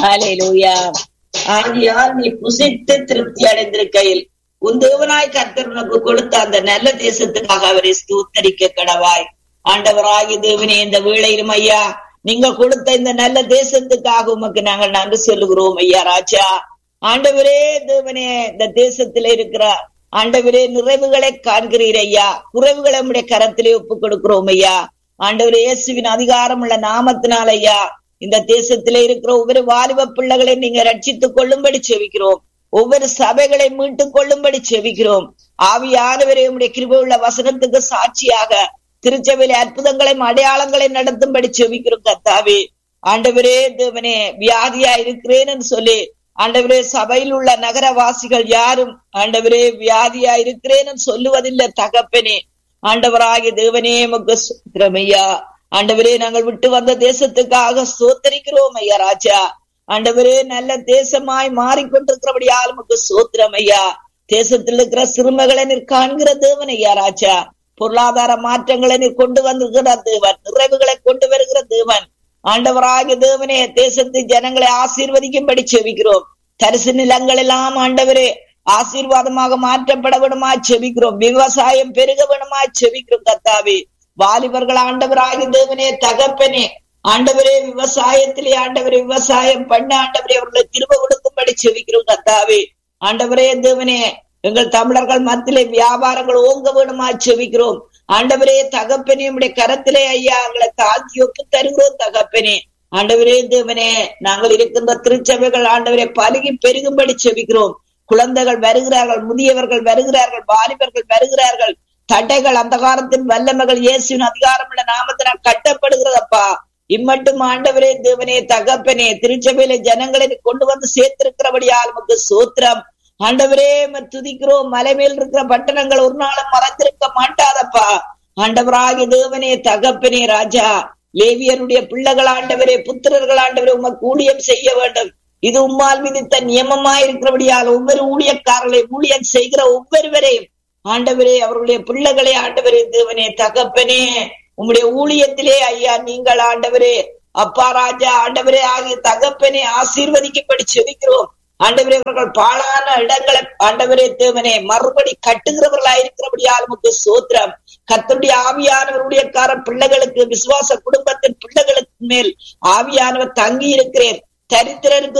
ஹalleluya ஆகியால் நீ புசித்து திருப்தி அடைந்திருக்கையில் உன் தேவனாய் கர்த்தர் உனக்கு கொடுத்த அந்த நல்ல தேசத்துக்காக அவரை ஸ்தோத்தரிக்க கடவாய் ஆண்டவராகி தேவனே இந்த வேளையிலும் ஐயா நீங்க கொடுத்த இந்த நல்ல தேசத்துக்காக உமக்கு நாங்கள் நன்றி சொல்லுகிறோம் ஐயா ராஜா ஆண்டவரே தேவனே இந்த தேசத்துல இருக்கிற ஆண்டவரே நிறைவுகளை காண்கிறீர் ஐயா குறைவுகளை நம்முடைய கரத்திலே ஒப்புக் கொடுக்கிறோம் ஐயா ஆண்டவரே இயேசுவின் அதிகாரம் உள்ள நாமத்தினால் ஐயா இந்த தேசத்திலே இருக்கிற ஒவ்வொரு வாலிப பிள்ளைகளை நீங்க ரட்சித்துக் கொள்ளும்படி செவிக்கிறோம் ஒவ்வொரு சபைகளை மீட்டுக் கொள்ளும்படி செவிக்கிறோம் ஆவியானவரே உடைய கிருபை உள்ள வசனத்துக்கு சாட்சியாக திருச்சபையில அற்புதங்களையும் அடையாளங்களை நடத்தும்படி செவிக்கிறோம் கத்தாவே ஆண்டவரே தேவனே வியாதியா இருக்கிறேன்னு சொல்லி ஆண்டவரே சபையில் உள்ள நகரவாசிகள் யாரும் ஆண்டவரே வியாதியா இருக்கிறேன்னு சொல்லுவதில்லை தகப்பனே ஆண்டவராகிய தேவனே எமக்கு ஸ்தோத்திரம் ஐயா ஆண்டவரே நாங்கள் விட்டு வந்த தேசத்துக்காக சோத்தரிக்கிறோம் ஐயா ராஜா ஆண்டவரே நல்ல தேசமாய் மாறிக்கொண்டிருக்கிறபடியால் உமக்கு சோத்திரம் ஐயா தேசத்தில் இருக்கிற சிறுமைகளை நீர் காண்கிற தேவன் ஐயா ராஜா பொருளாதார மாற்றங்களை நீர் கொண்டு வந்திருக்கிற தேவன் நிறைவுகளை கொண்டு வருகிற தேவன் ஆண்டவராகிய தேவனே தேசத்து ஜனங்களை ஆசீர்வதிக்கும்படி செவிக்கிறோம் தரிசு நிலங்கள் எல்லாம் ஆண்டவரே ஆசீர்வாதமாக மாற்றப்பட வேணுமா செவிக்கிறோம் விவசாயம் பெருக வேணுமா செவிக்கிறோம் கத்தாவே வாலிபர்கள் ஆண்டவராகிய தேவனே தகப்பனே ஆண்டவரே விவசாயத்திலே ஆண்டவரே விவசாயம் பண்ண ஆண்டவரே அவர்களை திரும்ப கொடுக்கும்படி செவிக்கிறோம் கத்தாவே ஆண்டவரே தேவனே எங்கள் தமிழர்கள் மத்தியிலே வியாபாரங்கள் ஓங்க வேணுமா செவிக்கிறோம் ஆண்டவரே தகப்பனே உடைய கரத்திலே ஐயா எங்களை தாழ்த்தி ஒப்பு தருகிறோம் தகப்பனே ஆண்டவரே தேவனே நாங்கள் இருக்கின்ற திருச்சபைகள் ஆண்டவரே பலுகி பெருகும்படி செவிக்கிறோம் குழந்தைகள் வருகிறார்கள் முதியவர்கள் வருகிறார்கள் வாலிபர்கள் வருகிறார்கள் தடைகள் அந்த காலத்தின் வல்லமைகள் இயேசுவின் அதிகாரம் உள்ள நாமத்தினால் கட்டப்படுகிறதப்பா இம்மட்டும் ஆண்டவரே தேவனே தகப்பனே திருச்சபையில ஜனங்களை கொண்டு வந்து சேர்த்திருக்கிறபடியால் நமக்கு சோத்திரம் ஆண்டவரே துதிக்கிறோம் மலை மேல் இருக்கிற பட்டணங்கள் ஒரு நாளும் மறந்திருக்க மாட்டாதப்பா ஆண்டவராகிய தேவனே தகப்பனே ராஜா லேவியருடைய பிள்ளைகள் ஆண்டவரே புத்திரர்கள் ஆண்டவரே உமக்கு ஊழியம் செய்ய வேண்டும் இது உம்மால் விதித்த நியமமா இருக்கிறபடியால் ஒவ்வொரு ஊழியக்காரர்களை ஊழியம் செய்கிற ஒவ்வொருவரையும் ஆண்டவரே அவர்களுடைய பிள்ளைகளை ஆண்டவரே தேவனே தகப்பனே உம்முடைய ஊழியத்திலே ஐயா நீங்கள் ஆண்டவரே அப்பா ராஜா ஆண்டவரே ஆகிய தகப்பனே ஆசீர்வதிக்கப்படி செவிக்கிறோம் ஆண்டவரே அவர்கள் பாழான இடங்களை ஆண்டவரே தேவனே மறுபடி கட்டுகிறவர்களா இருக்கிறபடியால் நமக்கு சோத்திரம் கத்தருடைய ஆவியானவருடைய கார பிள்ளைகளுக்கு விசுவாச குடும்பத்தின் பிள்ளைகளுக்கு மேல் ஆவியானவர் தங்கி இருக்கிறேன் தரித்திரருக்கு